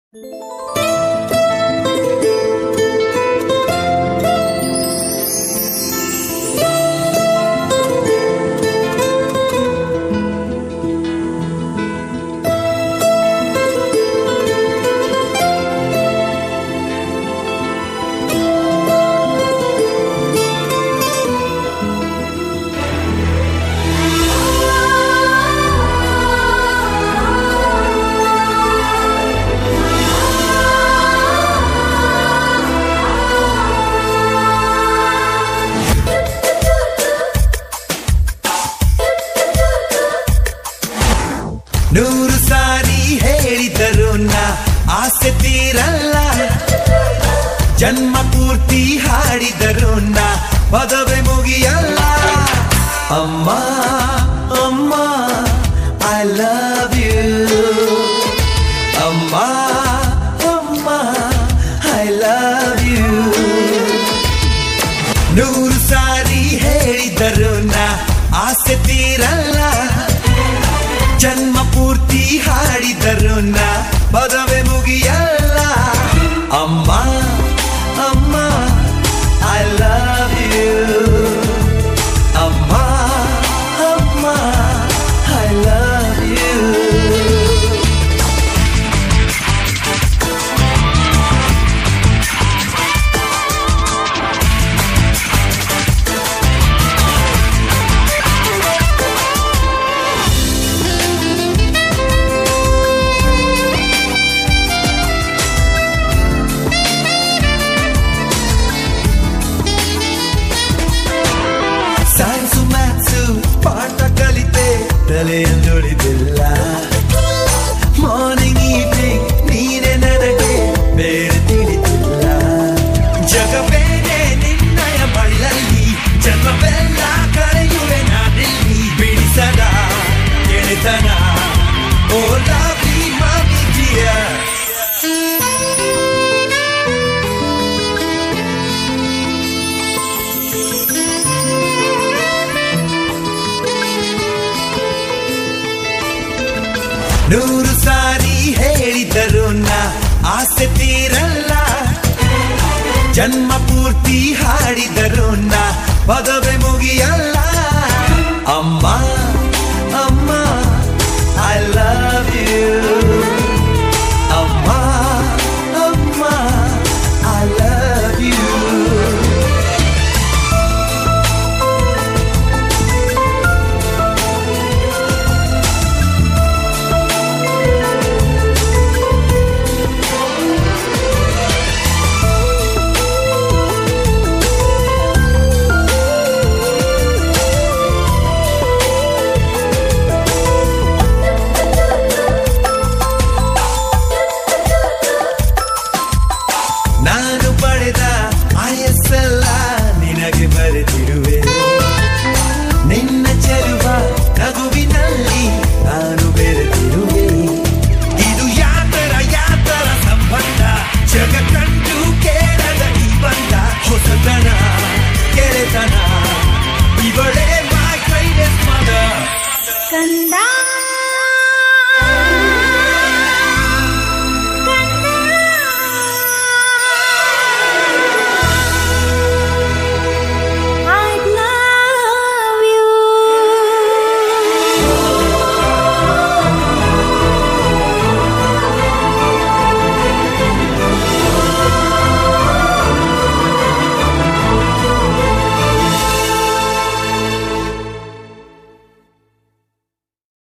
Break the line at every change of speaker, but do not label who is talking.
ನೂರು ಸಾರಿ ಹೇಳಿದರು ನಾ ಆಸೆ ತೀರಲ್ಲ ಜನ್ಮ ಪೂರ್ತಿ ಹಾಡಿದರು ನಾ ಪದವೇ ಮುಗಿಯಲ್ಲ ಅಮ್ಮ ಅಮ್ಮ ಐ ಲವ್ ಯು ಅಮ್ಮ ಅಮ್ಮ ಐ ಲವ್ ಯು ನೂರು ಸಾರಿ ಹೇಳಿದರು ನಾ ಆಸೆ ತೀರಲ್ಲ ಜನ್ಮ ಪೂರ್ತಿ ಹಾಡಿದರು ನಾ ಪದವೇ ಮುಗಿಯಲ್ಲ ಅಮ್ಮ ಅಮ್ಮ ಐ ಲವ್ ಯು ಅಮ್ಮ ಅಮ್ಮ I love you science maths ಪಾಠ ಕಲಿತೆ ತಲೆಯನ್ನುಳಿದಿಲ್ಲ ಮಾರ್ನಿಂಗ್ ಈವ್ನಿಂಗ್ ನೀನೆ ನನಗೆ ಬೇರೆ ತಿಳಿದಿಲ್ಲ ಜಗವೇನೆ ನಿನ್ನಯ ಬಳ್ಳಲ್ಲಿ ಜನ್ಮವೆಲ್ಲ ಕಳೆಯುವೆ ನಾನಿಲ್ಲಿ ಬಿಡಿಸದ ಗೆಳೆತನ ಓ ಲವ್ಲಿ ಮಮ್ಮಿ ಡಿಯರ್ ನೂರು ಸಾರಿ ಹೇಳಿದರು ನಾ ಆಸೆ ತೀರಲ್ಲ ಜನ್ಮ ಪೂರ್ತಿ ಹಾಡಿದರು ನಾ ಪದವೇ ಮುಗಿಯಲ್ಲ